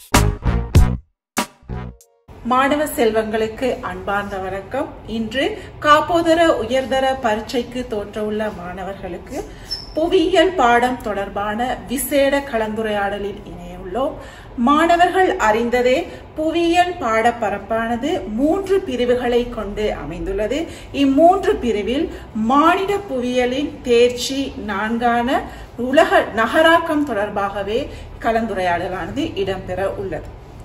மாணவ செல்வங்களுக்கு அன்பார்ந்த வணக்கம் இன்று காப்போதர உயர்தர பரீட்சைக்கு தோற்றவுள்ள மாணவர்களுக்கு புவியியல் பாடம் தொடர்பான விசேட கலந்துரையாடலில் இணையுள்ளோம் மாணவர்கள் அறிந்ததே புவியியல் பாடப்பரப்பானது மூன்று பிரிவுகளை கொண்டு அமைந்துள்ளது இம்மூன்று பிரிவில் மானிட புவியியலின் தேர்ச்சி நான்கான உலக நகராக்கம் தொடர்பாகவே கலந்துரையாடலானது இடம்பெற உள்ளது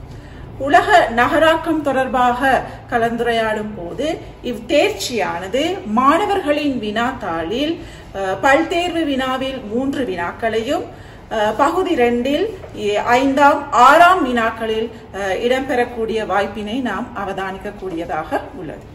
உலக நகராக்கம் தொடர்பாக கலந்துரையாடும் போது இவ்தேர்ச்சியானது மாணவர்களின் வினாத்தாளில் அஹ், பல்தேர்வு வினாவில் மூன்று வினாக்களையும் அஹ், பகுதி ரெண்டில் எ- ஐந்தாம் ஆறாம் வினாக்களில் அஹ், இடம்பெறக்கூடிய வாய்ப்பினை நாம் அவதானிக்கக்கூடியதாக உள்ளது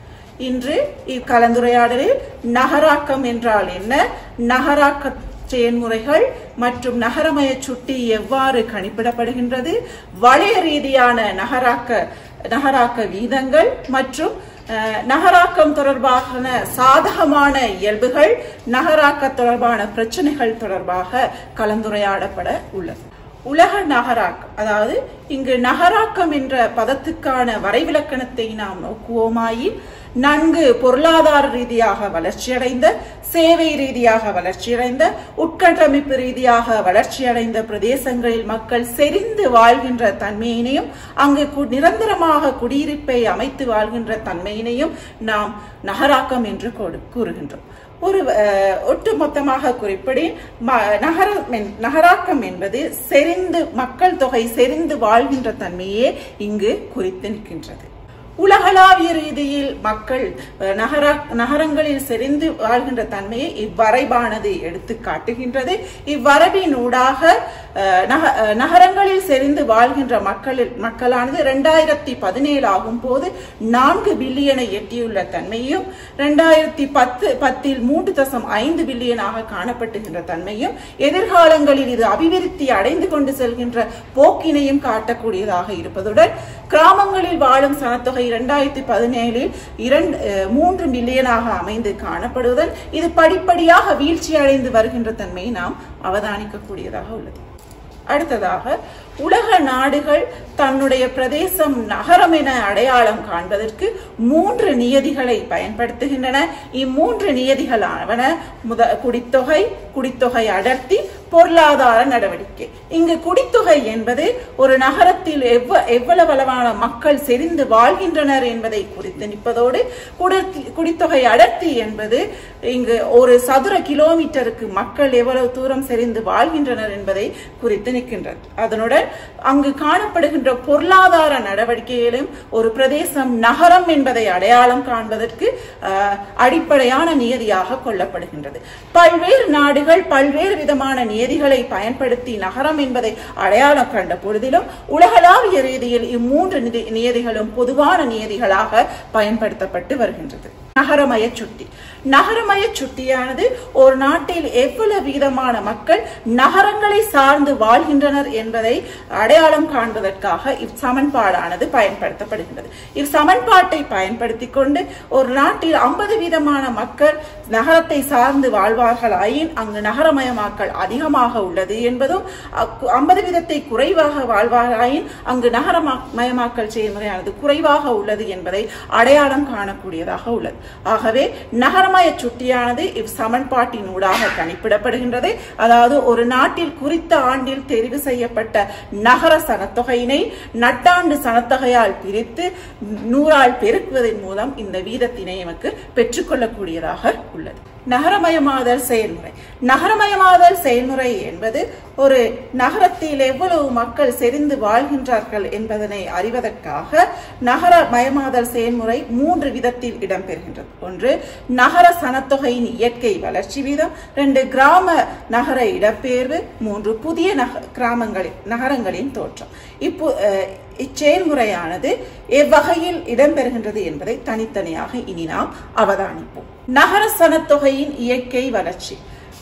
இன்று இக்கலந்துரையாடலில் நகராக்கம் என்றால் என்ன நகராக்க செயல்முறைகள் மற்றும் நகரமய சுட்டி எவ்வாறு கணிப்பிடப்படுகின்றது வளைய ரீதியான நகராக்க நகராக்க வீதங்கள் மற்றும் அஹ், நகராக்கம் தொடர்பான சாதகமான இயல்புகள் நகராக்க தொடர்பான பிரச்சனைகள் தொடர்பாக கலந்துரையாடப்பட உள்ளது உலக நகராக்கம் அதாவது இங்கு நகராக்கம் என்ற பதத்துக்கான வரைவிலக்கணத்தை நாம் நோக்குவோமாயின் நன்கு பொருளாதார ரீதியாக வளர்ச்சியடைந்த சேவை ரீதியாக வளர்ச்சியடைந்த உட்கட்டமைப்பு ரீதியாக வளர்ச்சியடைந்த பிரதேசங்களில் மக்கள் செறிந்து வாழ்கின்ற தன்மையினையும் அங்கு கு- நிரந்தரமாக குடியிருப்பை அமைத்து வாழ்கின்ற தன்மையினையும் நாம் நகராக்கம் என்று கொடு- கூறுகின்றோம் ஒரு அஹ், ஒட்டுமொத்தமாக குறிப்பிடி ம- நகரம் என்- நகராக்கம் என்பது செறிந்து மக்கள் தொகை செறிந்து வாழ்கின்ற தன்மையே இங்கு குறித்து நிற்கின்றது உலகளாவிய ரீதியில் மக்கள் அஹ், நகர நகரங்களில் செறிந்து வாழ்கின்ற தன்மையை இவ்வரைபானது எடுத்து காட்டுகின்றது இவ்வரபினூடாக அஹ், நக- அஹ், நகரங்களில் செறிந்து வாழ்கின்ற மக்கள் மக்களானது இரண்டாயிரத்தி பதினேழு ஆகும் போது நான்கு பில்லியனை எட்டியுள்ள தன்மையும் இரண்டாயிரத்தி பத்து பத்தில் மூன்று தசம் ஐந்து பில்லியனாக காணப்பட்டுகின்ற தன்மையும் எதிர்காலங்களில் இது அபிவிருத்தி அடைந்து கொண்டு செல்கின்ற போக்கினையும் காட்டக்கூடியதாக இருப்பதுடன் கிராமங்களில் வாழும் சனத்தொகை இரண்டாயிரத்தி பதினேழில் இரண்டு அஹ், மூன்று மில்லியனாக அமைந்து காணப்படுவதுடன் இது படிப்படியாக வீழ்ச்சி அடைந்து வருகின்ற தன்மையை நாம் அவதானிக்கக்கூடியதாக உள்ளது அடுத்ததாக உலக நாடுகள் தன்னுடைய பிரதேசம் நகரம் என அடையாளம் காண்பதற்கு மூன்று நியதிகளை பயன்படுத்துகின்றன இம்மூன்று நியதிகளாவன முத குடித்தொகை குடித்தொகை அடர்த்தி பொருளாதார நடவடிக்கை இங்கு குடித்தொகை என்பது ஒரு நகரத்தில் எவ்வ எவ்வளவு அளவான மக்கள் செறிந்து வாழ்கின்றனர் என்பதை குறித்து நிற்பதோடு குடத்தி- குடித்தொகை அடர்த்தி என்பது இங்கு ஒரு சதுர கிலோமீட்டருக்கு மக்கள் எவ்வளவு தூரம் செறிந்து வாழ்கின்றனர் என்பதை குறித்து நிற்கின்றது அதனுடன் அங்கு காணப்படுகின்ற பொருளாதார நடவடிக்கையிலும் ஒரு பிரதேசம் நகரம் என்பதை அடையாளம் காண்பதற்கு அஹ், அடிப்படையான நியதியாக கொள்ளப்படுகின்றது பல்வேறு நாடுகள் பல்வேறு விதமான நியதிகளை பயன்படுத்தி நகரம் என்பதை அடையாளம் கண்ட பொழுதிலும் உலகளாவிய ரீதியில் இம்மூன்று நிதி- நியதிகளும் பொதுவான நியதிகளாக பயன்படுத்தப்பட்டு வருகின்றது நகரமய சுட்டி நகரமய சுட்டியானது ஒரு நாட்டில் எவ்வளவு விதமான மக்கள் நகரங்களை சார்ந்து வாழ்கின்றனர் என்பதை அடையாளம் காண்பதற்காக இச்சமன்பாடானது பயன்படுத்தப்படுகின்றது இச்சமன்பாட்டை பயன்படுத்திக் கொண்டு ஒரு நாட்டில் ஐம்பது வீதமான மக்கள் நகரத்தை சார்ந்து வாழ்வார்களாயின் அங்கு நகரமயமாக்கல் அதிகமாக உள்ளது என்பதும் ஐம்பது வீதத்தை குறைவாக வாழ்வாராயின் அங்கு நகரமயமாக்கல் செயல்முறையானது குறைவாக உள்ளது என்பதை அடையாளம் காணக்கூடியதாக உள்ளது ஆகவே நகரமய சுட்டியானது இவ்வமன்பாட்டின் ஊடாக கணிப்பிடப்படுகின்றது அதாவது ஒரு நாட்டில் குறித்த ஆண்டில் தெரிவு செய்யப்பட்ட நகர சனத்தொகையினை நட்டாண்டு சனத்தொகையால் பிரித்து நூறால் பெருக்குவதன் மூலம் இந்த வீதத்தினை நமக்கு பெற்றுக்கொள்ளக்கூடியதாக உள்ளது நகரமயமாதல் செயல்முறை நகரமயமாதல் செயல்முறை என்பது ஒரு நகரத்தில் எவ்வளவு மக்கள் செறிந்து வாழ்கின்றார்கள் என்பதனை அறிவதற்காக நகரமயமாதல் செயல்முறை மூன்று விதத்தில் இடம்பெறுகின்றது ஒன்று நகர சனத்தொகையின் இயற்கை வளர்ச்சி வீதம் ரெண்டு கிராம நகர இடப்பெயர்வு மூன்று புதிய நக கிராமங்களின் நகரங்களின் தோற்றம் இப்போ அஹ், இச்செயல்முறையானது எவ்வகையில் இடம்பெறுகின்றது என்பதை தனித்தனியாக இனி நாம் அவதானிப்போம் நகர சனத்தொகையின் இயற்கை வளர்ச்சி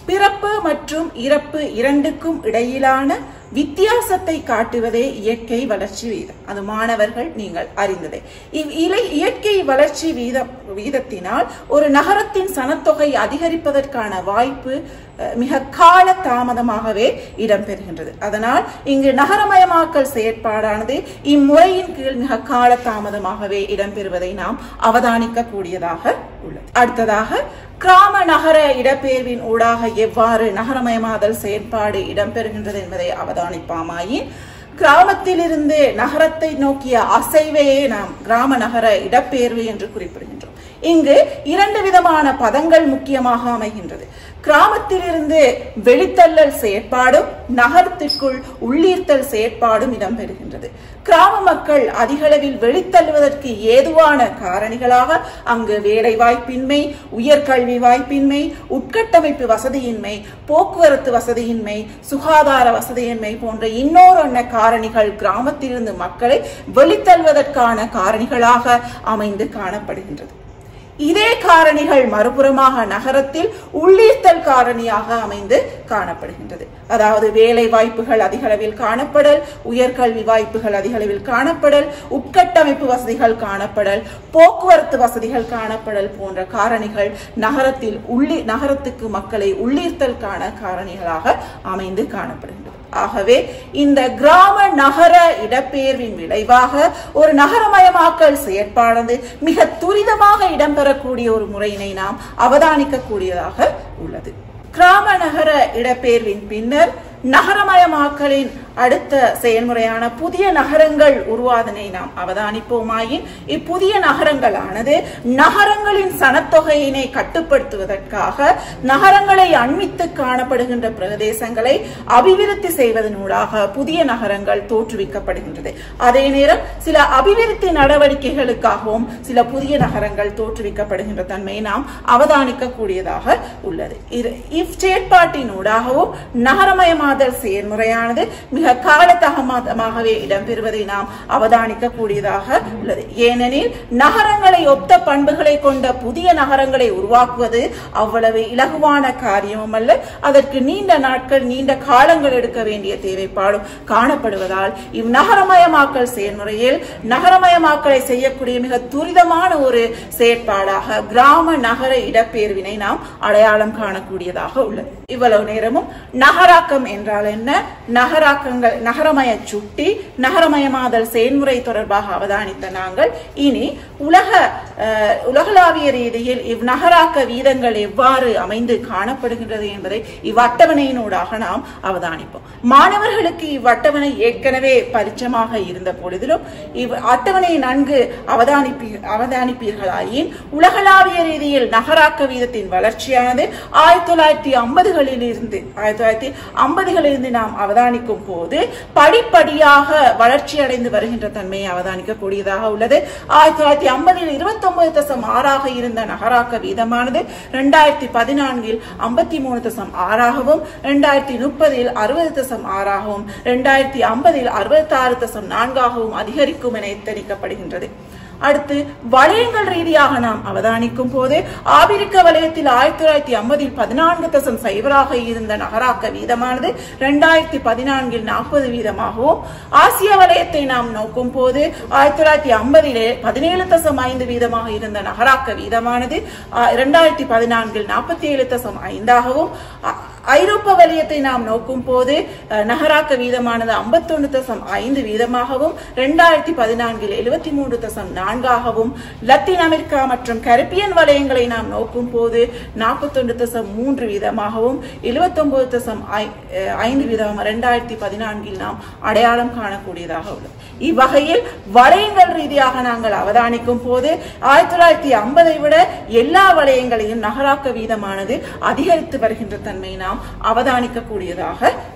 பிறப்பு மற்றும் இறப்பு இரண்டுக்கும் இடையிலான வித்தியாசத்தை காட்டுவதே இயற்கை வளர்ச்சி வீதம் அது மாணவர்கள் நீங்கள் அறிந்ததே இவ் இலை இயற்கை வளர்ச்சி வீதம் வீதத்தினால் ஒரு நகரத்தின் சனத்தொகை அதிகரிப்பதற்கான வாய்ப்பு அஹ், மிக கால தாமதமாகவே இடம்பெறுகின்றது அதனால் இங்கு நகரமயமாக்கல் செயற்பாடானது இம்முறையின் கீழ் மிக கால தாமதமாகவே இடம்பெறுவதை நாம் அவதானிக்க கூடியதாக உள்ளது அடுத்ததாக கிராம நகர இடப்பெயர்வின் ஊடாக எவ்வாறு நகரமயமாதல் செயற்பாடு இடம்பெறுகின்றது என்பதை அவதானிப்பாமாயின் கிராமத்திலிருந்து நகரத்தை நோக்கிய அசைவையே நாம் கிராம நகர இடப்பெயர்வு என்று குறிப்பிடுகின்றோம் இங்கு இரண்டு விதமான பதங்கள் முக்கியமாக அமைகின்றது கிராமத்திலிருந்து வெளித்தள்ளல் செயற்பாடும் நகரத்திற்குள் உள்ளீர்த்தல் செயற்பாடும் இடம்பெறுகின்றது கிராம மக்கள் அதிகளவில் வெளித்தள்ளுவதற்கு ஏதுவான காரணிகளாக அங்கு வேலை வாய்ப்பின்மை உயர்கல்வி வாய்ப்பின்மை உட்கட்டமைப்பு வசதியின்மை போக்குவரத்து வசதியின்மை சுகாதார வசதியின்மை போன்ற இன்னொரு காரணிகள் கிராமத்திலிருந்து மக்களை வெளித்தள்ளுவதற்கான காரணிகளாக அமைந்து காணப்படுகின்றது இதே காரணிகள் மறுபுறமாக நகரத்தில் உள்ளீர்த்தல் காரணியாக அமைந்து காணப்படுகின்றது அதாவது வேலை வாய்ப்புகள் அதிகளவில் காணப்படல் உயர்கல்வி வாய்ப்புகள் அதிகளவில் காணப்படல் உட்கட்டமைப்பு வசதிகள் காணப்படல் போக்குவரத்து வசதிகள் காணப்படல் போன்ற காரணிகள் நகரத்தில் உள்ளி நகரத்துக்கு மக்களை உள்ளீர்த்தல்கான காரணிகளாக அமைந்து காணப்படுகின்றது ஆகவே இந்த கிராம நகர இடப்பெயர்வின் விளைவாக ஒரு நகரமயமாக்கல் செயற்பாடானது மிக துரிதமாக இடம்பெறக்கூடிய ஒரு முறையினை நாம் அவதானிக்க கூடியதாக உள்ளது கிராம நகர இடப்பெயர்வின் பின்னர் நகரமயமாக்கலின் அடுத்த செயல்முறையான புதிய நகரங்கள் உருவாதனை நாம் அவதானிப்போமாயின் இப்புதிய நகரங்களானது நகரங்களின் சனத்தொகையினை கட்டுப்படுத்துவதற்காக நகரங்களை அண்மித்து காணப்படுகின்ற பிரதேசங்களை அபிவிருத்தி செய்வதனூடாக புதிய நகரங்கள் தோற்றுவிக்கப்படுகின்றது அதே நேரம் சில அபிவிருத்தி நடவடிக்கைகளுக்காகவும் சில புதிய நகரங்கள் தோற்றுவிக்கப்படுகின்ற தன்மையை நாம் அவதானிக்க கூடியதாக உள்ளது இது இச்செயற்பாட்டினூடாகவும் நகரமயமாதல் செயல்முறையானது மிக காலதாமதமாகவே இடம்பெறுவதை நாம் அவதானிக்க கூடியதாக உள்ளது ஏனெனில் நகரங்களை ஒத்த பண்புகளை கொண்ட புதிய நகரங்களை உருவாக்குவது அவ்வளவு இலகுவான காரியமும் அல்ல அதற்கு நீண்ட நாட்கள் நீண்ட காலங்கள் எடுக்க வேண்டிய தேவைப்பாடும் காணப்படுவதால் இந்நகரமயமாக்கல் செயல்முறையில் நகரமயமாக்கலை செய்யக்கூடிய மிக துரிதமான ஒரு செயற்பாடாக கிராம நகர இடப்பெயர்வினை நாம் அடையாளம் காணக்கூடியதாக உள்ளது இவ்வளவு நேரமும் நகராக்கம் என்றால் என்ன நகராக்கங்கள் நகரமய சுட்டி நகரமயமாதல் செயல்முறை தொடர்பாக அவதானித்த நாங்கள் இனி உலக அஹ், உலகளாவிய ரீதியில் இவ்நகராக்க வீதங்கள் எவ்வாறு அமைந்து காணப்படுகின்றது என்பதை இவ்வட்டவணையினூடாக நாம் அவதானிப்போம் மாணவர்களுக்கு இவ்வட்டவணை ஏற்கனவே பரிச்சயமாக இருந்த பொழுதிலும் இவ் அட்டவணையை நன்கு அவதானிப்பீ அவதானிப்பீர்களாயின் உலகளாவிய ரீதியில் நகராக்க வீதத்தின் வளர்ச்சியானது ஆயிரத்தி தொள்ளாயிரத்தி ஐம்பதுகளில் இருந்து ஆயிரத்தி தொள்ளாயிரத்தி ஐம்பதுகளிலிருந்து நாம் அவதானிக்கும் போது படிப்படியாக வளர்ச்சி அடைந்து வருகின்ற தன்மையை அவதானிக்க கூடியதாக உள்ளது ஆயிரத்தி தொள்ளாயிரத்தி ஐம்பதில் இருபத்தி ஒன்பது தசம் ஆறாக இருந்த நகராக்க வீதமானது இரண்டாயிரத்தி பதினான்கில் ஐம்பத்தி மூணு தசம் ஆறாகவும் இரண்டாயிரத்தி முப்பதில் அறுபது தசம் ஆறாகவும் இரண்டாயிரத்தி ஐம்பதில் அறுபத்தி ஆறு தசம் நான்காகவும் அதிகரிக்கும் என எத்தனிக்கப்படுகின்றது அடுத்து வலயங்கள் ரீதியாக நாம் அவதானிக்கும் போது ஆபிரிக்க வலயத்தில் ஆயிரத்தி தொள்ளாயிரத்தி ஐம்பதில் பதினான்கு தசம் சைபராக இருந்த நகராக்க வீதமானது இரண்டாயிரத்தி பதினான்கில் நாற்பது வீதமாகவும் ஆசிய வலயத்தை நாம் நோக்கும் போது ஆயிரத்தி தொள்ளாயிரத்தி ஐம்பதிலே பதினேழு தசம் ஐந்து வீதமாக இருந்த நகராக்க வீதமானது இரண்டாயிரத்தி பதினான்கில் நாற்பத்தி ஏழு தசம் ஐந்தாகவும் அ- ஐரோப்பா வலயத்தை நாம் நோக்கும் போது அஹ், நகராக்க வீதமானது 51 தசம் ஐந்து வீதமாகவும் இரண்டாயிரத்தி பதினான்கில் எழுபத்தி மூன்று தசம் நான்காகவும் லத்தீன் அமெரிக்கா மற்றும் கரிபியன் வலயங்களை நாம் நோக்கும் போது நாற்பத்தொன்று தசம் மூன்று வீதமாகவும் 79 தசம் ஐ- அஹ், ஐந்து வீதம் இரண்டாயிரத்தி பதினான்கில் நாம் அடையாளம் காணக்கூடியதாக உள்ளது இவ்வகையில் வலயங்கள் ரீதியாக நாங்கள் அவதானிக்கும் போது ஆயிரத்தி தொள்ளாயிரத்தி ஐம்பதை விட எல்லா வலயங்களையும் நகராக்க வீதமானது அதிகரித்து வருகின்ற தன்மை நாம் அவதானிக்க கூடியதாக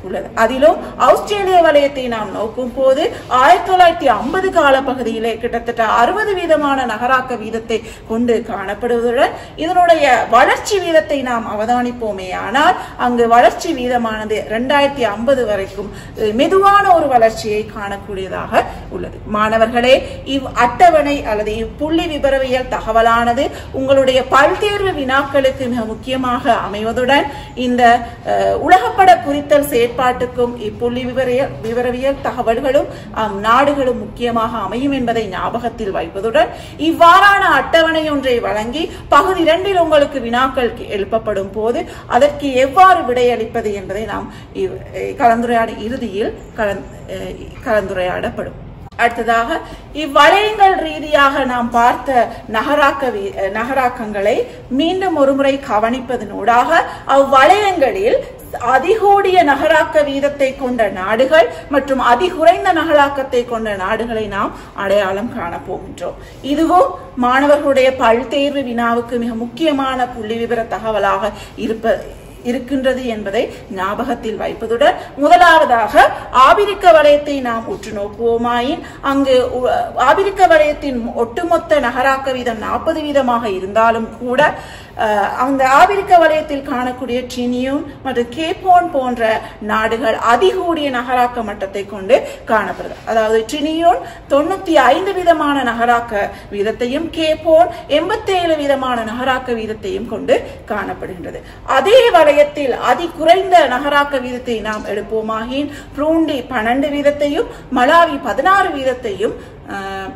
உள்ளது அதிலும் ஆஸ்திரேலிய வலயத்தை நாம் நோக்கும் போது ஆயிரத்தி தொள்ளாயிரத்தி ஐம்பது கால பகுதியிலே கிட்டத்தட்ட அறுபது வீதமான நகராக்க வீதத்தை கொண்டு காணப்படுவதுடன் இதனுடைய வளர்ச்சி வீதத்தை நாம் அவதானிப்போமே ஆனால் அங்கு வளர்ச்சி வீதமானது இரண்டாயிரத்தி ஐம்பது வரைக்கும் அஹ், மெதுவான ஒரு வளர்ச்சியை காணக்கூடியதாக உள்ளது மாணவர்களே இவ் அட்டவணை அல்லது இவ் புள்ளி விபரவியல் தகவலானது உங்களுடைய பல்தேர்வு வினாக்களுக்கு மிக முக்கியமாக அமைவதுடன் இந்த அஹ், உலகப்பட குறித்தல் செயற்பாட்டுக்கும் இப்புள்ளி விவரிய விவரவியல் தகவல்களும் அம், நாடுகளும் முக்கியமாக அமையும் என்பதை ஞாபகத்தில் வைப்பதுடன் இவ்வாறான அட்டவணை ஒன்றை வழங்கி பகுதி இரண்டில் உங்களுக்கு வினாக்கள் எழுப்பப்படும் போது அதற்கு எவ்வாறு விடையளிப்பது என்பதை நாம் இவ்- அஹ், கலந்துரையாட இறுதியில் கலந்- அஹ், கலந்துரையாடப்படும் அடுத்ததாக இவ்வளையங்கள் ரீதியாக நாம் பார்த்த நகராக்க வி- அஹ், நகராக்கங்களை மீண்டும் ஒருமுறை கவனிப்பதனூடாக அவ்வளையங்களில் அதிகூடிய நகராக்க வீதத்தை கொண்ட நாடுகள் மற்றும் அதிகுறைந்த நகராக்கத்தை கொண்ட நாடுகளை நாம் அடையாளம் காண போகின்றோம் இதுவும் மாணவர்களுடைய பல்தேர்வு வினாவுக்கு மிக முக்கியமான புள்ளி விவர தகவலாக இருப்ப இருக்கின்றது என்பதை ஞாபகத்தில் வைப்பதுடன் முதலாவதாக ஆபிரிக்க வலயத்தை நாம் உற்று நோக்குவோமாயின் அங்கு உ- ஆபிரிக்க வலயத்தின் ஒட்டுமொத்த நகராக்க வீதம் நாற்பது வீதமாக இருந்தாலும் கூட அஹ், அந்த ஆபிரிக்க வலயத்தில் காணக்கூடிய ட்ரினியூன் மற்றும் கேப்போன் போன்ற நாடுகள் அதிகூடிய நகராக்க மட்டத்தை கொண்டு காணப்படுது அதாவது ட்ரினியூன் தொண்ணூத்தி ஐந்து விதமான நகராக்க வீதத்தையும் கேப்போன் எண்பத்தி ஏழு விதமான நகராக்க வீதத்தையும் கொண்டு காணப்படுகின்றது அதே வலயத்தில் அதி குறைந்த நகராக்க வீதத்தை நாம் எடுப்போமாகின் ப்ரூண்டி பன்னெண்டு வீதத்தையும் மலாவி பதினாறு வீதத்தையும் அஹ்,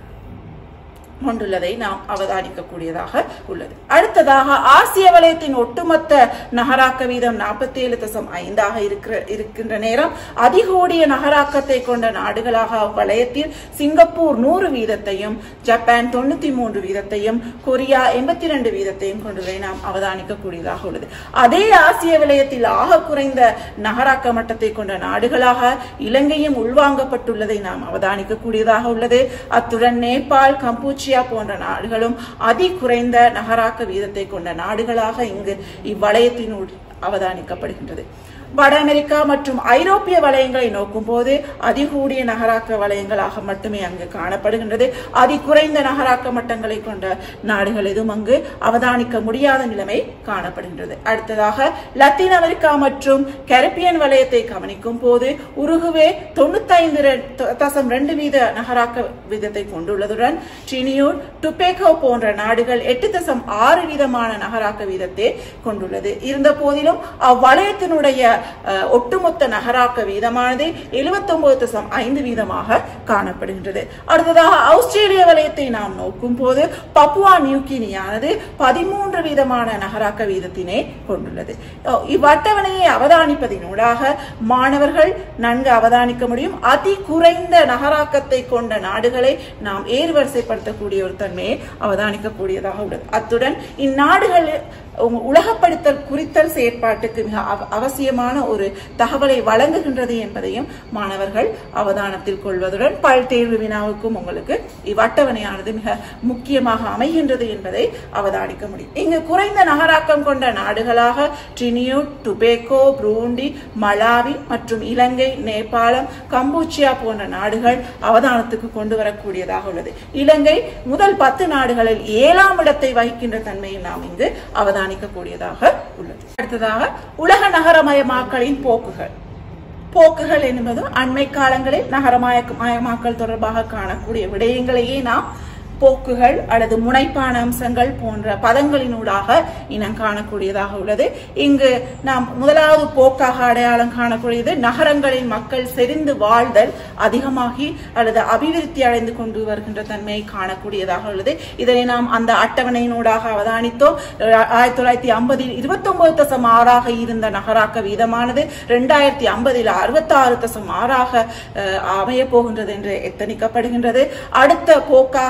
கொண்டுள்ளதை நாம் அவதானிக்கக்கூடியதாக உள்ளது அடுத்ததாக ஆசிய வலயத்தின் ஒட்டுமொத்த நகராக்க வீதம் நாற்பத்தி ஏழு தசம் ஐந்தாக இருக்கிற இருக்கின்ற நேரம் அதிகூடிய நகராக்கத்தை கொண்ட நாடுகளாக அவ்வலயத்தில் சிங்கப்பூர் நூறு வீதத்தையும் ஜப்பான் தொண்ணூத்தி மூன்று வீதத்தையும் கொரியா எண்பத்தி ரெண்டு வீதத்தையும் கொண்டுள்ளதை நாம் அவதானிக்கக்கூடியதாக உள்ளது அதே ஆசிய வலயத்தில் ஆக குறைந்த நகராக்க மட்டத்தை கொண்ட நாடுகளாக இலங்கையும் உள்வாங்கப்பட்டுள்ளதை நாம் அவதானிக்கக்கூடியதாக உள்ளது அத்துடன் நேபாள் கம்பூச்சியா போன்ற நாடுகளும் அதி குறைந்த நகராக்க வீதத்தை கொண்ட நாடுகளாக இங்கு இவ்வலயத்தினுள் அவதானிக்கப்படுகின்றது வட அமெரிக்கா மற்றும் ஐரோப்பிய வலயங்களை நோக்கும் போது அதிகூடிய நகராக்க வலயங்களாக மட்டுமே அங்கு காணப்படுகின்றது அதி குறைந்த நகராக்க மட்டங்களை கொண்ட நாடுகள் எதுவும் அங்கு அவதானிக்க முடியாத நிலைமை காணப்படுகின்றது அடுத்ததாக லத்தீன் அமெரிக்கா மற்றும் கரிப்பியன் வலயத்தை கவனிக்கும் போது உருகுவே தொண்ணூத்தைந்து ரெ- த- தசம் ரெண்டு வீத நகராக்க வீதத்தை கொண்டுள்ளதுடன் ட்ரினியூட் டுபேகோ போன்ற நாடுகள் எட்டு தசம் ஆறு வீதமான நகராக்க வீதத்தை கொண்டுள்ளது இருந்த போதிலும் அவ்வலயத்தினுடைய அஹ், ஒட்டுமொத்த நகராக்க வீதமானது 79 தசம் ஐந்து வீதமாக காணப்படுகின்றது அடுத்ததாக ஆஸ்திரேலிய வலயத்தை நாம் நோக்கும் போது பப்புவா நியூகினியானது பதிமூன்று வீதமான நகராக்க வீதத்தினை கொண்டுள்ளது அஹ், இவ்வட்டவணையை அவதானிப்பதினூடாக மாணவர்கள் நன்கு அவதானிக்க முடியும் அதி குறைந்த நகராக்கத்தை கொண்ட நாடுகளை நாம் ஏர்வரிசைப்படுத்தக்கூடிய ஒரு தன்மையை அவதானிக்கக்கூடியதாக உள்ளது அத்துடன் இந்நாடுகள் உங்க உலகப்படுத்தல் குறித்தல் செயற்பாட்டுக்கு மிக அவ- அவசியமான ஒரு தகவலை வழங்குகின்றது என்பதையும் மாணவர்கள் அவதானத்தில் கொள்வதுடன் பல் தேர்வு வினாவுக்கும் உங்களுக்கு இவ்வட்டவணையானது மிக முக்கியமாக அமைகின்றது என்பதை அவதானிக்க முடியும் இங்கு குறைந்த நகராக்கம் கொண்ட நாடுகளாக ட்ரினியூட் டுபேக்கோ புரூண்டி மலாவி மற்றும் இலங்கை நேபாளம் கம்பூச்சியா போன்ற நாடுகள் அவதானத்துக்கு கொண்டு வரக்கூடியதாக உள்ளது இலங்கை முதல் பத்து நாடுகளில் ஏழாம் இடத்தை வகிக்கின்ற தன்மையை நாம் இங்கு அவதானிக்கக்கூடியதாக உள்ளது அடுத்ததாக உலக நகரமயமாக்கலின் போக்குகள் போக்குகள் என்பது அண்மை காலங்களில் நகரமயமாக்கல் தொடர்பாக காணக்கூடிய விடயங்களையே நாம் போக்குகள் அல்லது முனைப்பான அம்சங்கள் போன்ற பதங்களினூடாக இனம் காணக்கூடியதாக உள்ளது இங்கு நாம் முதலாவது போக்காக அடையாளம் காணக்கூடியது நகரங்களில் மக்கள் செறிந்து வாழ்தல் அதிகமாகி அல்லது அபிவிருத்தி அடைந்து கொண்டு வருகின்ற தன்மையை காணக்கூடியதாக உள்ளது இதனை நாம் அந்த அட்டவணையினூடாக அவதானித்தோம் ஆயிரத்தி தொள்ளாயிரத்தி ஐம்பதில் இருபத்தி ஒன்பது தசம் ஆறாக இருந்த நகராக்க வீதமானது இரண்டாயிரத்தி ஐம்பதில் அறுபத்தி ஆறு தசம் ஆறாக அஹ், அமையப் போகின்றது என்று எத்தனிக்கப்படுகின்றது அடுத்த போக்காக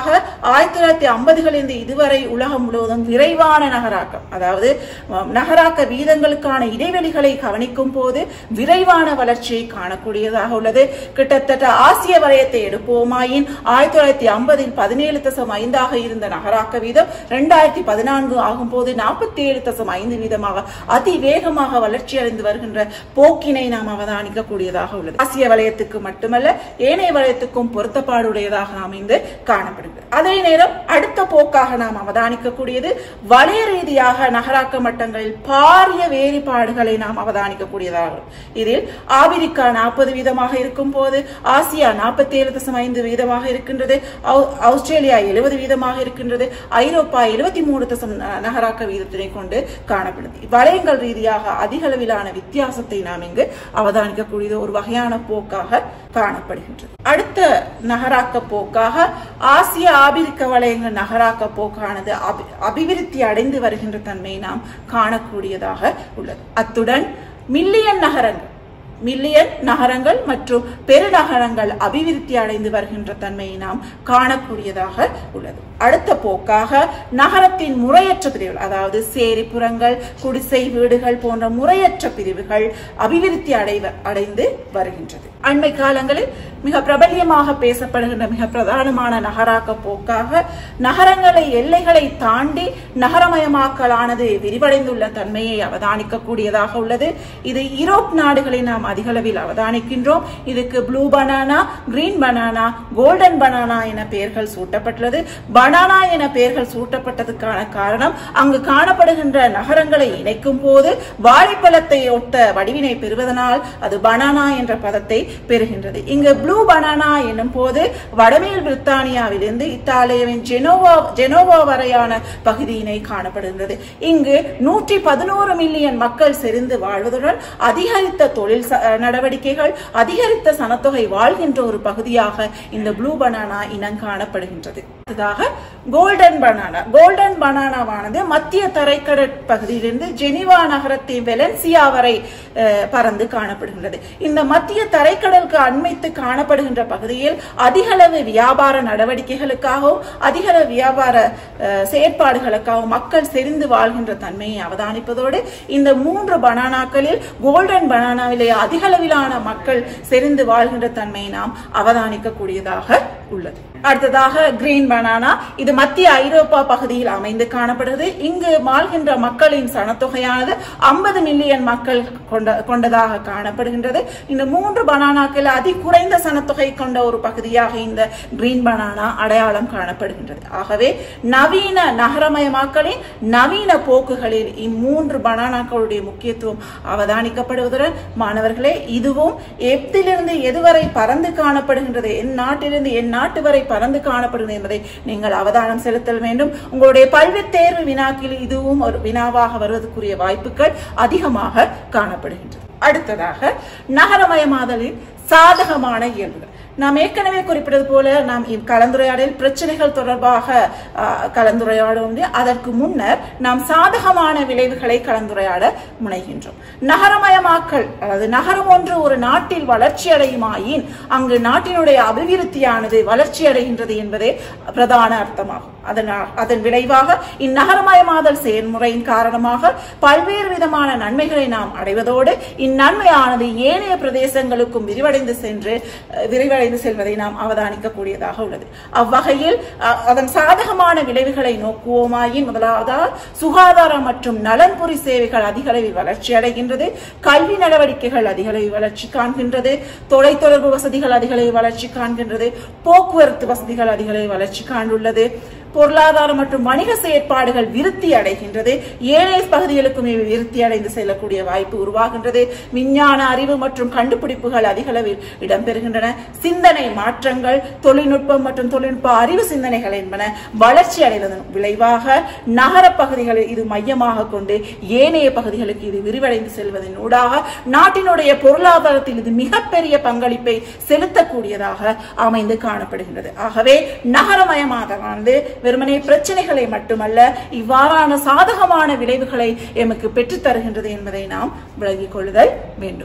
ஆயிரத்தி தொள்ளாயிரத்தி ஐம்பதுகளிலிருந்து இதுவரை உலகம் முழுவதும் விரைவான நகராக்கம் அதாவது அஹ், நகராக்க வீதங்களுக்கான இடைவெளிகளை கவனிக்கும் போது விரைவான வளர்ச்சியை காணக்கூடியதாக உள்ளது கிட்டத்தட்ட ஆசிய வலயத்தை எடுப்போமாயின் ஆயிரத்தி தொள்ளாயிரத்தி ஐம்பதில் பதினேழு தசம் ஐந்தாக இருந்த நகராக்க வீதம் இரண்டாயிரத்தி பதினான்கு ஆகும் போது நாற்பத்தி ஏழு தசம் ஐந்து வீதமாக அதிவேகமாக வளர்ச்சி அடைந்து வருகின்ற போக்கினை நாம் அவதானிக்க கூடியதாக உள்ளது ஆசிய வலயத்துக்கு மட்டுமல்ல ஏனைய வலயத்துக்கும் பொருத்தப்பாடுடையதாக நாம் இங்கு காணப்படுகிறது அதே நேரம் அடுத்த போக்காக நாம் அவதானிக்க கூடியது வலய ரீதியாக நகராக்க மட்டங்களில் பாரிய வேறுபாடுகளை நாம் அவதானிக்க கூடியதாக உள்ளது. இதில் ஆபிரிக்கா நாற்பது வீதமாக இருக்கும் போது ஆசியா நாற்பத்தி ஏழு தசம் ஐந்து வீதமாக இருக்கின்றது ஆவு- ஆஸ்திரேலியா எழுபது வீதமாக இருக்கின்றது ஐரோப்பா எழுபத்தி மூணு தசம் ந- நகராக்க வீதத்தினை கொண்டு காணப்படுது வலயங்கள் ரீதியாக அதிக அளவிலான வித்தியாசத்தை நாம் இங்கு அவதானிக்கக்கூடியது ஒரு வகையான போக்காக காணப்படுகின்றது அடுத்த நகராக்க போக்காக ஆசிய ஆபிரிக்க வலயங்கள் நகராக்க போக்கானது அபி- அபிவிருத்தி அடைந்து வருகின்ற தன்மையை நாம் காணக்கூடியதாக உள்ளது அத்துடன் மில்லியன் நகரங்கள் மில்லியன் நகரங்கள் மற்றும் பெருநகரங்கள் அபிவிருத்தி அடைந்து வருகின்ற தன்மையை நாம் காணக்கூடியதாக உள்ளது அடுத்த போக்காக நகரத்தின் முறையற்ற பிரிவுகள் அதாவது சேரிப்புறங்கள் குடிசை வீடுகள் போன்ற முறையற்ற பிரிவுகள் அபிவிருத்தி அடைவ அடைந்து வருகின்றது அண்மை காலங்களில் மிக பிரபல்யமாக பேசப்படுகின்ற மிக பிரதானமான நகராக்க போக்காக நகரங்களை எல்லைகளை தாண்டி நகரமயமாக்கலானது விரிவடைந்துள்ள தன்மையை அவதானிக்கக்கூடியதாக உள்ளது இது யூரோப் நாடுகளை நாம் அதிக அளவில் அவதானிக்கின்றோம் இதுக்கு blue banana green banana golden banana என பெயர்கள் சூட்டப்பட்டுள்ளது பனானா என பெயர்கள் சூட்டப்பட்டதுக்கான காரணம் அங்கு காணப்படுகின்ற நகரங்களை இணைக்கும் போது வாழைப்பழத்தை ஒத்த வடிவினை பெறுவதனால் அது பனானா என்ற பதத்தை பெறுகின்றது இங்கு ப்ளூ பனானா என்னும் போது வடமேல் பிரித்தானியாவிலிருந்து இத்தாலியாவின் ஜெனோவா ஜெனோவா வரையான பகுதியினை காணப்படுகின்றது இங்கு நூற்றி பதினோரு மில்லியன் மக்கள் செறிந்து வாழ்வதுடன் அதிகரித்த தொழில் ச- நடவடிக்கைகள் அதிகரித்த சனத்தொகை வாழ்கின்ற ஒரு பகுதியாக இந்த ப்ளூ பனானா இனம் காணப்படுகின்றது அடுத்ததாக கோல்டன் பனானா கோல்டன் பனானாவானது மத்திய தரைக்கடல் பகுதியிலிருந்து ஜெனிவா நகரத்தின் வெலன்சியா வரை அஹ், பறந்து காணப்படுகின்றது இந்த மத்திய தரைக்கடலுக்கு அண்மைத்து காணப்படுகின்ற பகுதியில் அதிகளவு வியாபார நடவடிக்கைகளுக்காகவும் அதிகளவு வியாபார அஹ், செயற்பாடுகளுக்காகவும் மக்கள் செறிந்து வாழ்கின்ற தன்மையை அவதானிப்பதோடு இந்த மூன்று பனானாக்களில் கோல்டன் பனானாவிலே அதிகளவிலான மக்கள் செறிந்து வாழ்கின்ற தன்மையை நாம் அவதானிக்கக்கூடியதாக உள்ளது அடுத்ததாக கிரீன் பனானா இது மத்திய ஐரோப்பா பகுதியில் அமைந்து காணப்படுகிறது இங்கு வாழ்கின்ற மக்களின் சனத்தொகையானது 50 மில்லியன் மக்கள் கொண்ட கொண்டதாக காணப்படுகின்றது இந்த மூன்று பனானாக்கள் அதி குறைந்த சனத்தொகை கொண்ட ஒரு பகுதியாக இந்த கிரீன் பனானா அடையாளம் காணப்படுகின்றது ஆகவே நவீன நகரமயமாக்கலின் நவீன போக்குகளில் இம்மூன்று பனானாக்களுடைய முக்கியத்துவம் அவதானிக்கப்படுவதுடன் மாணவர்களே இதுவும் எத்திலிருந்து எதுவரை பறந்து காணப்படுகின்றது என் நாட்டிலிருந்து என் நாட்டு வரை பறந்து காணப்படுகிறது என்பதை நீங்கள் அவதானம் செலுத்தல் வேண்டும் உங்களுடைய பல்வேறு தேர்வு வினாக்கில் இதுவும் ஒரு வினாவாக வருவதற்குரிய வாய்ப்புகள் அதிகமாக காணப்படுகின்றது அடுத்ததாக நகரமயமாதலின் சாதகமான இயல்புகள் நாம் ஏற்கனவே குறிப்பிட்டது போல நாம் இவ் கலந்துரையாடல் பிரச்சனைகள் தொடர்பாக ஆ, கலந்துரையாடும் அதற்கு முன்னர் நாம் சாதகமான விளைவுகளை கலந்துரையாட முனைகின்றோம் நகரமயமாக்கல் அதாவது நகரம் ஒன்று ஒரு நாட்டில் வளர்ச்சி அடையுமாயின் அங்கு நாட்டினுடைய அபிவிருத்தியானது வளர்ச்சி அடைகின்றது என்பதே பிரதான அர்த்தமாகும் அதனால் அதன் விளைவாக இந்நகரமயமாதல் செயல்முறையின் காரணமாக பல்வேறு விதமான நன்மைகளை நாம் அடைவதோடு இந்நன்மையானது ஏனைய பிரதேசங்களுக்கும் விரிவடைந்து சென்று அஹ், விரிவடைந்து செல்வதை நாம் அவதானிக்கக்கூடியதாக உள்ளது அவ்வகையில் அஹ், அதன் சாதகமான விளைவுகளை நோக்குவோமாயின் முதலாவதாக சுகாதாரம் மற்றும் நலன்புரி சேவைகள் அதிக அளவில் வளர்ச்சி அடைகின்றது கல்வி நடவடிக்கைகள் அதிக அளவில் வளர்ச்சி காண்கின்றது தொலைத்தொடர்பு வசதிகள் அதிக அளவில் வளர்ச்சி காண்கின்றது போக்குவரத்து வசதிகள் அதிக அளவில் வளர்ச்சி காண்டுள்ளது பொருளாதார மற்றும் வணிக செயற்பாடுகள் விருத்தி அடைகின்றது ஏனைய பகுதிகளுக்கும் இவை விருத்தி அடைந்து செல்லக்கூடிய வாய்ப்பு உருவாகின்றது விஞ்ஞான அறிவு மற்றும் கண்டுபிடிப்புகள் அதிக அளவில் இடம்பெறுகின்றன சிந்தனை மாற்றங்கள் தொழில்நுட்பம் மற்றும் தொழில்நுட்ப அறிவு சிந்தனைகள் என்பன வளர்ச்சி அடைவதன் விளைவாக நகர பகுதிகளில் இது மையமாக கொண்டு ஏனைய பகுதிகளுக்கு இது விரிவடைந்து செல்வதன் ஊடாக நாட்டினுடைய பொருளாதாரத்தில் இது மிகப்பெரிய பங்களிப்பை செலுத்தக்கூடியதாக அமைந்து காணப்படுகின்றது ஆகவே நகரமயமாதலானது வெறுமனே பிரச்சனைகளை மட்டுமல்ல இவ்வாறான சாதகமான விளைவுகளை எமக்கு பெற்றுத் தருகின்றது என்பதை நாம் விளங்கிக் கொள்ளுதல் வேண்டும்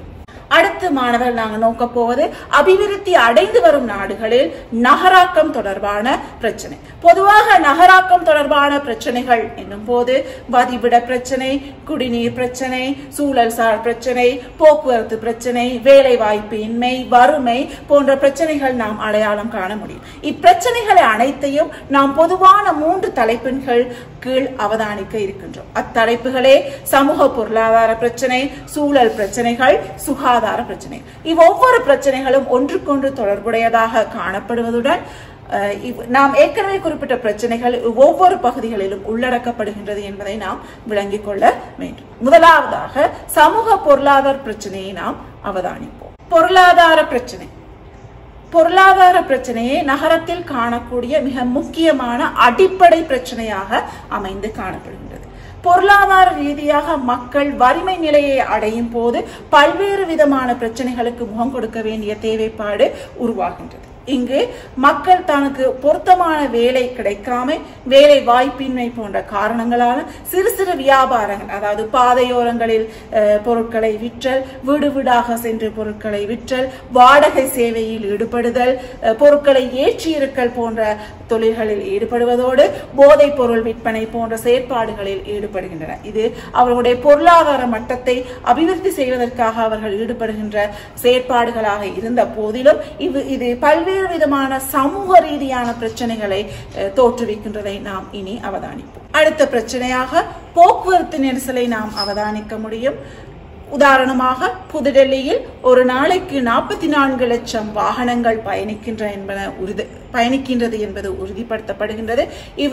அடுத்து மாணவர் நாங்கள் நோக்க போவது அபிவிருத்தி அடைந்து வரும் நாடுகளில் நகராக்கம் தொடர்பான பிரச்சனை பொதுவாக நகராக்கம் தொடர்பான பிரச்சனைகள் என்னும் போது வதிவிட பிரச்சனை குடிநீர் பிரச்சனை சூழல் சார் பிரச்சனை போக்குவரத்து பிரச்சனை வேலை வாய்ப்பு இன்மை வறுமை போன்ற பிரச்சனைகள் நாம் அடையாளம் காண முடியும் இப்பிரச்சனைகளை அனைத்தையும் நாம் பொதுவான மூன்று தலைப்பின்கள் கீழ் அவதானிக்க இருக்கின்றோம் அத்தலைப்புகளே சமூக பொருளாதார பிரச்சனை சூழல் பிரச்சனைகள் சுகாதார பிரச்சனை இவ்வொவ்வொரு பிரச்சனைகளும் ஒன்றுக்கொன்று தொடர்புடையதாக காணப்படுவதுடன் அஹ், இவ்- நாம் ஏற்கனவே குறிப்பிட்ட பிரச்சனைகள் ஒவ்வொரு பகுதிகளிலும் உள்ளடக்கப்படுகின்றது என்பதை நாம் விளங்கிக் கொள்ள வேண்டும் முதலாவதாக சமூக பொருளாதார பிரச்சனையை நாம் அவதானிப்போம் பொருளாதார பிரச்சனை பொருளாதார பிரச்சனையே நகரத்தில் காணக்கூடிய மிக முக்கியமான அடிப்படை பிரச்சனையாக அமைந்து காணப்படுகின்றது பொருளாதார ரீதியாக மக்கள் வறுமை நிலையை அடையும் போது பல்வேறு விதமான பிரச்சனைகளுக்கு முகம் கொடுக்க வேண்டிய தேவைப்பாடு உருவாகின்றது இங்கு மக்கள் தனக்கு பொருத்தமான வேலை கிடைக்காம வேலை வாய்ப்பின்மை போன்ற காரணங்களால சிறு சிறு வியாபாரங்கள் அதாவது பாதையோரங்களில் அஹ், பொருட்களை விற்றல் வீடு வீடாக சென்று பொருட்களை விற்றல் வாடகை சேவையில் ஈடுபடுதல் அஹ், பொருட்களை ஏற்றி இருக்கல் போன்ற தொழில்களில் ஈடுபடுவதோடு போதைப் பொருள் விற்பனை போன்ற செயற்பாடுகளில் ஈடுபடுகின்றனர் இது அவர்களுடைய பொருளாதார மட்டத்தை அபிவிருத்தி செய்வதற்காக அவர்கள் ஈடுபடுகின்ற செயற்பாடுகளாக இருந்த போதிலும் இது இது பல்வேறு விதமான சமூக ரீதியான பிரச்சனைகளை அஹ், தோற்றுவிக்கின்றதை நாம் இனி அவதானிப்போம் அடுத்த பிரச்சனையாக போக்குவரத்து நெரிசலை நாம் அவதானிக்க முடியும் உதாரணமாக புதுடெல்லியில் ஒரு நாளைக்கு நாற்பத்தி நான்கு லட்சம் வாகனங்கள் பயணிக்கின்ற என்பன உறுதி பயணிக்கின்றது என்பது உறுதிப்படுத்தப்படுகின்றது இவ்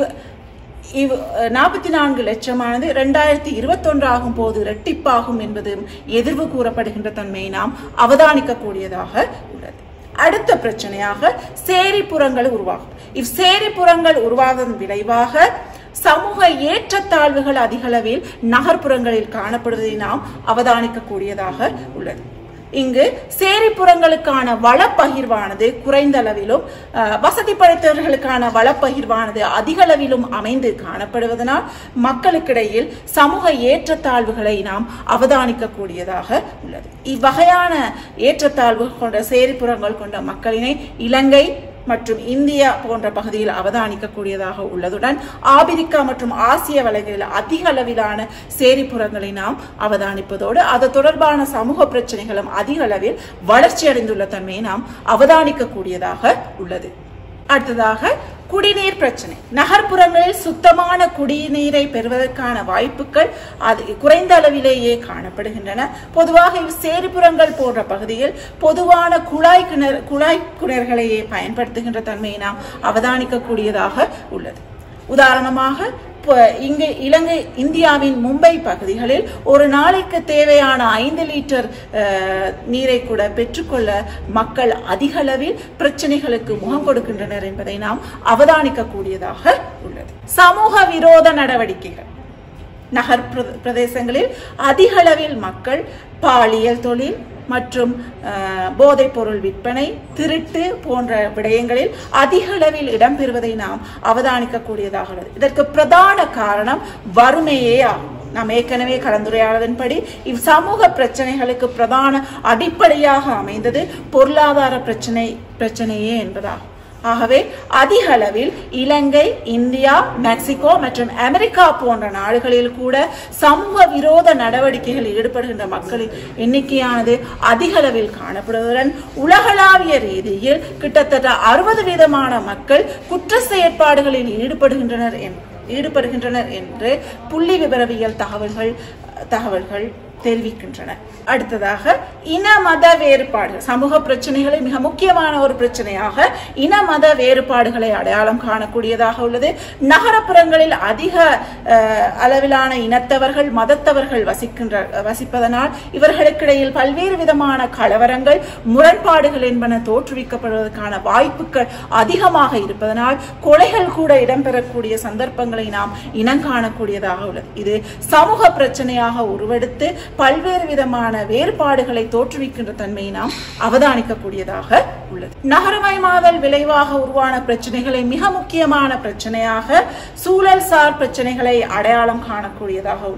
இவ் நாற்பத்தி நான்கு லட்சமானது இரண்டாயிரத்தி இருபத்தொன்று ஆகும் போது இரட்டிப்பாகும் என்பது எதிர்வு கூறப்படுகின்ற தன்மையை நாம் அவதானிக்கக்கூடியதாக உள்ளது அடுத்த பிரச்சனையாக சேரிப்புறங்கள் உருவாகும் இவ் சேரிப்புறங்கள் உருவாவதன் விளைவாக சமூக ஏற்றத்தாழ்வுகள் அதிகளவில் நகர்ப்புறங்களில் காணப்படுவதை நாம் அவதானிக்கக்கூடியதாக உள்ளது இங்கு சேரிப்புறங்களுக்கான வளப்பகிர்வானது குறைந்த அளவிலும் அஹ், வசதி படைத்தவர்களுக்கான வளப்பகிர்வானது அதிக அளவிலும் அமைந்து காணப்படுவதனால் மக்களுக்கிடையில் சமூக ஏற்றத்தாழ்வுகளை நாம் அவதானிக்கக்கூடியதாக உள்ளது இவ்வகையான ஏற்றத்தாழ்வு கொண்ட சேரிப்புறங்கள் கொண்ட மக்களினை இலங்கை மற்றும் இந்தியா போன்ற பகுதியில் அவதானிக்கக்கூடியதாக உள்ளதுடன் ஆபிரிக்கா மற்றும் ஆசிய வலைகளில் அதிக அளவிலான சேரிப்புறங்களை நாம் அவதானிப்பதோடு அது தொடர்பான சமூக பிரச்சனைகளும் அதிக அளவில் வளர்ச்சியடைந்துள்ள தன்மையை நாம் அவதானிக்கக்கூடியதாக உள்ளது அடுத்ததாக குடிநீர் பிரச்சனை நகர்ப்புறங்களில் சுத்தமான குடிநீரை பெறுவதற்கான வாய்ப்புகள் அது குறைந்த அளவிலேயே காணப்படுகின்றன பொதுவாக இவ் சேரிப்புறங்கள் போன்ற பகுதியில் பொதுவான குழாய் கிணறு குழாய் கிணறுகளையே பயன்படுத்துகின்ற தன்மையை நாம் அவதானிக்கக்கூடியதாக உள்ளது உதாரணமாக ப- இங்கு இலங்கை இந்தியாவின் மும்பை பகுதிகளில் ஒரு நாளைக்கு தேவையான ஐந்து லிட்டர் அஹ், நீரை கூட பெற்றுக்கொள்ள மக்கள் அதிக அளவில் பிரச்சனைகளுக்கு முகம் கொடுக்கின்றனர் என்பதை நாம் அவதானிக்கக்கூடியதாக உள்ளது சமூக விரோத நடவடிக்கைகள் நகர் பிர- பிரதேசங்களில் அதிக அளவில் மக்கள் பாலியல் தொழில் மற்றும் அஹ், போதைப் பொருள் விற்பனை திருட்டு போன்ற விடயங்களில் அதிக அளவில் இடம்பெறுவதை நாம் அவதானிக்கக்கூடியதாக உள்ளது இதற்கு பிரதான காரணம் வறுமையே ஆகும் நாம் ஏற்கனவே கலந்துரையாடலின்படி இவ் சமூக பிரச்சனைகளுக்கு பிரதான அடிப்படையாக அமைந்தது பொருளாதார பிரச்சனை பிரச்சனையே என்பதாகும் ஆகவே அதிக அளவில் இலங்கை இந்தியா மெக்சிகோ மற்றும் அமெரிக்கா போன்ற நாடுகளில் கூட சமூக விரோத நடவடிக்கைகளில் ஈடுபடுகின்ற மக்களின் எண்ணிக்கையானது அதிக அளவில் காணப்படுவதுடன் உலகளாவிய ரீதியில் கிட்டத்தட்ட அறுபது வீதமான மக்கள் குற்ற செயற்பாடுகளில் ஈடுபடுகின்றனர் என்- ஈடுபடுகின்றனர் என்று புள்ளி விவரவியல் தகவல்கள் தகவல்கள் தெரிவிக்கின்றன அடுத்ததாக இன மத வேறுபாடுகள் சமூக பிரச்சனைகளில் மிக முக்கியமான ஒரு பிரச்சனையாக இன மத வேறுபாடுகளை அடையாளம் காணக்கூடியதாக உள்ளது நகரப்புறங்களில் அதிக அஹ், அளவிலான இனத்தவர்கள் மதத்தவர்கள் வசிக்கின்ற வசிப்பதனால் இவர்களுக்கிடையில் பல்வேறு விதமான கலவரங்கள் முரண்பாடுகள் என்பன தோற்றுவிக்கப்படுவதற்கான வாய்ப்புகள் அதிகமாக இருப்பதனால் கொலைகள் கூட இடம்பெறக்கூடிய சந்தர்ப்பங்களை நாம் இனம் காணக்கூடியதாக உள்ளது இது சமூக பிரச்சனையாக உருவெடுத்து பல்வேறு விதமான வேறுபாடுகளை தோற்றுவிக்கின்ற தன்மையை நாம் அவதானிக்கக்கூடியதாக உள்ளது நகரமயமாதல் விளைவாக உருவான பிரச்சனைகளை மிக முக்கியமான பிரச்சனையாக சூழல் சார் பிரச்சனைகளை அடையாளம் காணக்கூடியதாக உள்ளது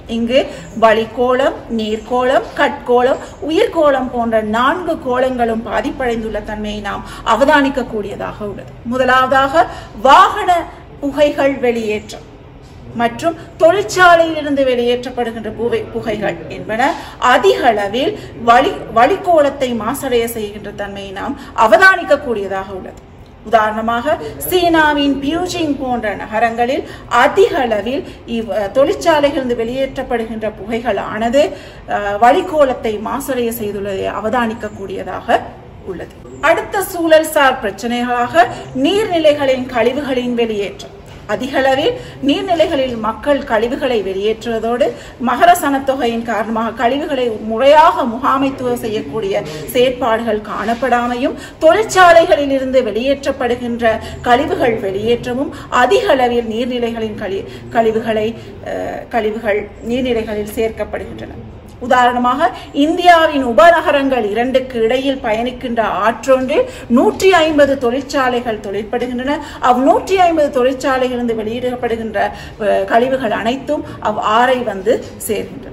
இங்கு வளிக்கோளம் நீர்க்கோளம் கட்கோளம் உயிர்கோளம் போன்ற நான்கு கோளங்களும் பாதிப்படைந்துள்ள தன்மையை நாம் அவதானிக்கக்கூடியதாக உள்ளது முதலாவதாக வாகன புகைகள் வெளியேற்றம் மற்றும் தொழிற்சாலையிலிருந்து வெளியேற்றப்படுகின்ற புகை புகைகள் என்பன அதிக அளவில் வளி வளிக்கோளத்தை மாசடைய செய்கின்ற தன்மையை நாம் அவதானிக்கக்கூடியதாக உள்ளது உதாரணமாக சீனாவின் பியூஜிங் போன்ற நகரங்களில் அதிக அளவில் இவ் தொழிற்சாலைகளிலிருந்து வெளியேற்றப்படுகின்ற புகைகளானது அஹ், வளிக்கோளத்தை மாசடைய செய்துள்ளதை அவதானிக்கக்கூடியதாக உள்ளது அடுத்த சூழல் சார் பிரச்சனைகளாக நீர்நிலைகளின் கழிவுகளின் வெளியேற்றம் அதிகளவில் நீர்நிலைகளில் மக்கள் கழிவுகளை வெளியேற்றுவதோடு மகர சனத்தொகையின் காரணமாக கழிவுகளை முறையாக முகாமைத்துவம் செய்யக்கூடிய செயற்பாடுகள் காணப்படாமையும் தொழிற்சாலைகளில் இருந்து வெளியேற்றப்படுகின்ற கழிவுகள் வெளியேற்றமும் அதிக அளவில் நீர்நிலைகளின் கழி கழிவுகளை அஹ், கழிவுகள் நீர்நிலைகளில் சேர்க்கப்படுகின்றன உதாரணமாக இந்தியாவின் உபநகரங்கள் இரண்டுக்கு இடையில் பயணிக்கின்ற ஆற்றொன்றில் நூற்றி ஐம்பது தொழிற்சாலைகள் தொழிற்படுகின்றன அவ் நூற்றி ஐம்பது தொழிற்சாலைகளிலிருந்து வெளியிடப்படுகின்ற அஹ், கழிவுகள் அனைத்தும் அவ் ஆறை வந்து சேர்கின்றன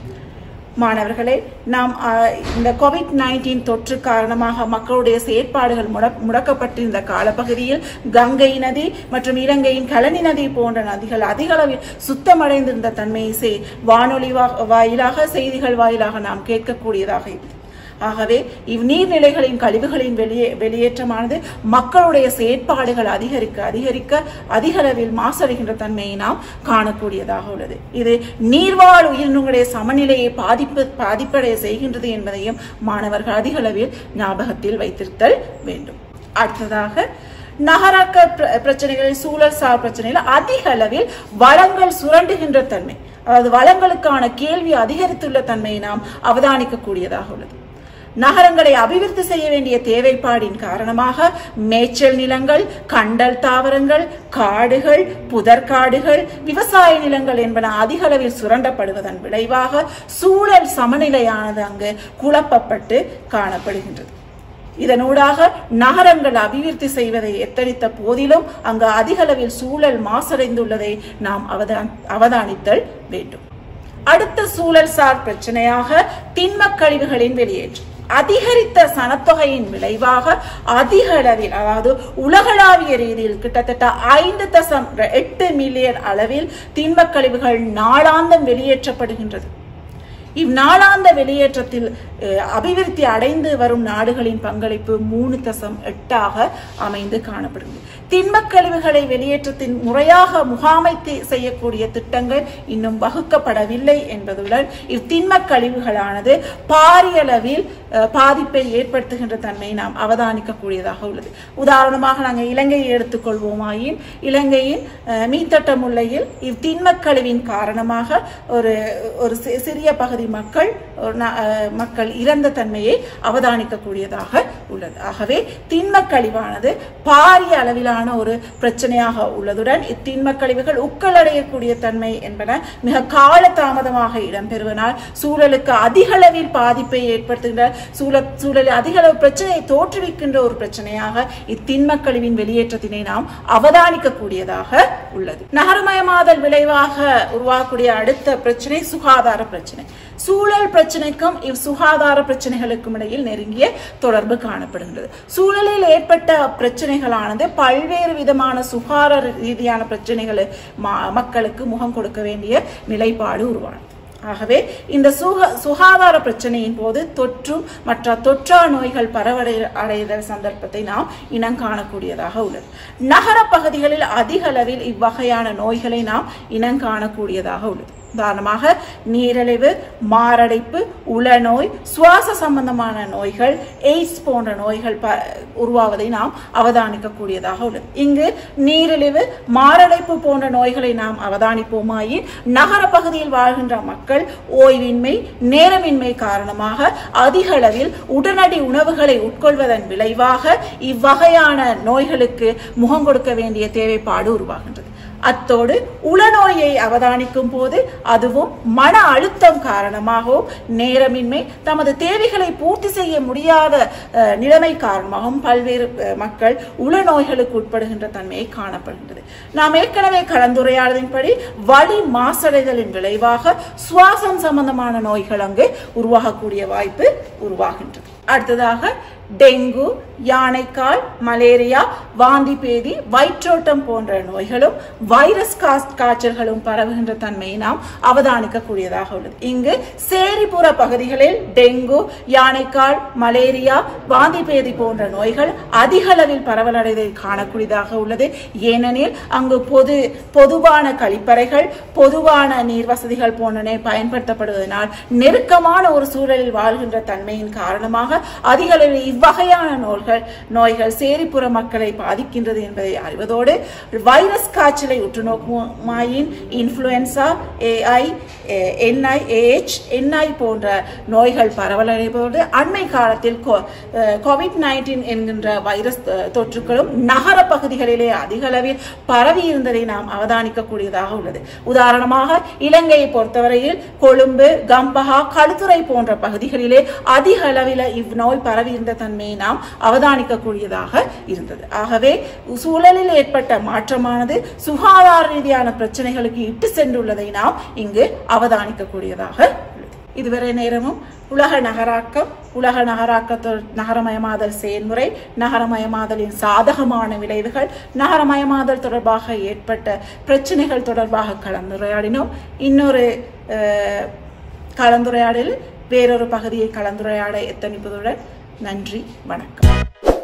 மாணவர்களே நாம் அஹ், இந்த கோவிட் நைன்டீன் தொற்று காரணமாக மக்களுடைய செயற்பாடுகள் முட- முடக்கப்பட்டிருந்த காலப்பகுதியில் கங்கை நதி மற்றும் இலங்கையின் கழனி நதி போன்ற நதிகள் அதிக அளவில் சுத்தமடைந்திருந்த தன்மையை செய்- வானொலி வா- வாயிலாக செய்திகள் வாயிலாக நாம் கேட்கக்கூடியதாக இருந்தது ஆகவே இந்நீர்நிலைகளின் கழிவுகளின் வெளியே வெளியேற்றமானது மக்களுடைய செயற்பாடுகள் அதிகரிக்க அதிகரிக்க அதிக அளவில் மாசடைகின்ற தன்மையை நாம் காணக்கூடியதாக உள்ளது இது நீர்வாழ் உயிரினங்களுடைய சமநிலையை பாதிப்பு பாதிப்படைய செய்கின்றது என்பதையும் மாணவர்கள் அதிக அளவில் ஞாபகத்தில் வைத்திருத்தல் வேண்டும் அடுத்ததாக நகராக்க பிர- பிரச்சனைகளில் சூழல் சார் பிரச்சனைகள் அதிக அளவில் வளங்கள் சுரண்டுகின்ற தன்மை அதாவது வளங்களுக்கான கேள்வி அதிகரித்துள்ள தன்மையை நாம் அவதானிக்கக்கூடியதாக உள்ளது நகரங்களை அபிவிருத்தி செய்ய வேண்டிய தேவைப்பாடின் காரணமாக மேய்ச்சல் நிலங்கள் கண்டல் தாவரங்கள் காடுகள் புதர்காடுகள் விவசாய நிலங்கள் என்பன அதிக அளவில் சுரண்டப்படுவதன் விளைவாக சூழல் சமநிலையானது அங்கு குழப்பப்பட்டு காணப்படுகின்றது இதனூடாக நகரங்கள் அபிவிருத்தி செய்வதை எத்தனித்த போதிலும் அங்கு அதிக அளவில் சூழல் மாசடைந்துள்ளதை நாம் அவதான் அவதானித்தல் வேண்டும் அடுத்த சூழல் சார் பிரச்சனையாக திண்மக் கழிவுகளின் வெளியேற்றம் அதிகரித்த சனத்தொகையின் விளைவாக அதிக அளவில் அதாவது உலகளாவிய ரீதியில் கிட்டத்தட்ட ஐந்து தசம் எட்டு மில்லியன் அளவில் திண்மக் கழிவுகள் நாளாந்தம் வெளியேற்றப்படுகின்றது இந்நாளாந்த வெளியேற்றத்தில் அஹ், அபிவிருத்தி அடைந்து வரும் நாடுகளின் பங்களிப்பு மூணு தசம் எட்டாக அமைந்து காணப்படுகிறது திண்மக் கழிவுகளை வெளியேற்றத்தின் முறையாக முகாமைத்து செய்யக்கூடிய திட்டங்கள் இன்னும் வகுக்கப்படவில்லை என்பதுடன் இத்திண்மக் கழிவுகளானது பாரியளவில் அஹ், பாதிப்பை ஏற்படுத்துகின்ற தன்மை நாம் அவதானிக்கக்கூடியதாக உள்ளது உதாரணமாக நாங்கள் இலங்கையை எடுத்துக்கொள்வோமாயின் இலங்கையின் அஹ், மீத்தட்ட முல்லையில் இத்திண்மக் கழிவின் காரணமாக ஒரு ஒரு சி- சிறிய பகுதி மக்கள் ஒரு ந- அஹ், மக்கள் இறந்த தன்மையை அவதானிக்கக்கூடியதாக உள்ளது ஆகவே திண்மக் கழிவானது பாரிய அளவிலான ஒரு பிரச்சனையாக உள்ளதுடன் இத்திண்மக் கழிவுகள் உக்கலடையக்கூடிய தன்மை என்பன மிக கால தாமதமாக இடம்பெறுவதால் சூழலுக்கு அதிக அளவில் பாதிப்பை ஏற்படுத்துகின்ற சூழல் சூழலில் அதிக அளவு பிரச்சனையை தோற்றுவிக்கின்ற ஒரு பிரச்சனையாக இத்திண்மக் கழிவின் வெளியேற்றத்தினை நாம் அவதானிக்கக்கூடியதாக உள்ளது நகரமயமாதல் விளைவாக உருவாகக்கூடிய அடுத்த பிரச்சனை சுகாதார பிரச்சனை சூழல் பிரச்சனைக்கும் இவ் சுகாதார பிரச்சனைகளுக்கும் இடையில் நெருங்கிய தொடர்பு காணப்படுகின்றது சூழலில் ஏற்பட்ட பிரச்சனைகளானது பல்வேறு விதமான சுகாதார ரீதியான பிரச்சனைகளை ம- மக்களுக்கு முகம் கொடுக்க வேண்டிய நிலைப்பாடு உருவானது ஆகவே இந்த சுக சுகாதார பிரச்சனையின் போது தொற்றும் மற்ற தொற்றா நோய்கள் பரவடை அடைதல் சந்தர்ப்பத்தை நாம் இனம் காணக்கூடியதாக உள்ளது நகர பகுதிகளில் அதிக அளவில் இவ்வகையான நோய்களை நாம் இனம் காணக்கூடியதாக உள்ளது உதாரணமாக நீரிழிவு மாரடைப்பு உளநோய் சுவாச சம்பந்தமான நோய்கள் எய்ட்ஸ் போன்ற நோய்கள் ப- உருவாவதை நாம் அவதானிக்கக்கூடியதாக உள்ளது இங்கு நீரிழிவு மாரடைப்பு போன்ற நோய்களை நாம் அவதானிப்போமாயின் நகர பகுதியில் வாழ்கின்ற மக்கள் ஓய்வின்மை நேரமின்மை காரணமாக அதிக அளவில் உடனடி உணவுகளை உட்கொள்வதன் விளைவாக இவ்வகையான நோய்களுக்கு முகம் கொடுக்க வேண்டிய தேவைப்பாடு உருவாகின்றது அத்தோடு உளநோயை அவதானிக்கும் போது அதுவும் மன அழுத்தம் காரணமாகவும் நேரமின்மை தமது தேவைகளை பூர்த்தி செய்ய முடியாத அஹ், நிலைமை காரணமாகவும் பல்வேறு அஹ், மக்கள் உளநோய்களுக்கு உட்படுகின்ற தன்மையை காணப்படுகின்றது நாம் ஏற்கனவே கலந்துரையாடலின்படி வலி மாசடைதலின் விளைவாக சுவாசம் சம்பந்தமான நோய்கள் அங்கு உருவாகக்கூடிய வாய்ப்பு உருவாகின்றது அடுத்ததாக டெங்கு யானைக்கால் மலேரியா வாந்தி பேதி வயிற்றோட்டம் போன்ற நோய்களும் வைரஸ் காஸ்- காய்ச்சல்களும் பரவுகின்ற தன்மையை நாம் அவதானிக்கக்கூடியதாக உள்ளது இங்கு சேரிபுற பகுதிகளில் டெங்கு யானைக்கால் மலேரியா வாந்தி பேதி போன்ற நோய்கள் அதிக அளவில் பரவலடைவதை காணக்கூடியதாக உள்ளது ஏனெனில் அங்கு பொது பொதுவான கழிப்பறைகள் பொதுவான நீர் வசதிகள் போன்றன பயன்படுத்தப்படுவதனால் நெருக்கமான ஒரு சூழலில் வாழ்கின்ற தன்மையின் காரணமாக அதிக அளவில் இவ்வகையான நோய்கள் நோய்கள் சேரிப்புற மக்களை பாதிக்கின்றது என்பதை அறிவதோடு வைரஸ் காய்ச்சலை உற்று நோக்குமாயின் இன்ஃபுளுன்சா ஏஐ என்ஐ ஏஹெச் என்ஐ போன்ற நோய்கள் பரவலடைவதோடு அண்மை காலத்தில் கோவிட் நைன்டீன் என்கின்ற வைரஸ் அஹ், தொற்றுகளும் நகர பகுதிகளிலே அதிக அளவில் பரவி இருந்ததை நாம் அவதானிக்கக்கூடியதாக உள்ளது உதாரணமாக இலங்கையை பொறுத்தவரையில் கொழும்பு கம்பஹா களுத்துறை போன்ற பகுதிகளிலே அதிக அளவில் இந்நோய் பரவி இருந்த தன்மையை நாம் அவதானிக்கக்கூடியதாக இருந்தது ஆகவே சூழலில் ஏற்பட்ட மாற்றமானது சுகாதார ரீதியான பிரச்சனைகளுக்கு இட்டு சென்றுள்ளதை நாம் இங்கு அவதானிக்கக்கூடியதாக உள்ளது இதுவரை நேரமும் உலக நகராக்கம் உலக நகராக்க நகரமயமாதல் செயல்முறை நகரமயமாதலின் சாதகமான விளைவுகள் நகரமயமாதல் தொடர்பாக ஏற்பட்ட பிரச்சனைகள் தொடர்பாக கலந்துரையாடினோம் இன்னொரு அஹ், கலந்துரையாடலில் வேறொரு பகுதியை கலந்துரையாட எத்தனிப்பதுடன் நன்றி வணக்கம்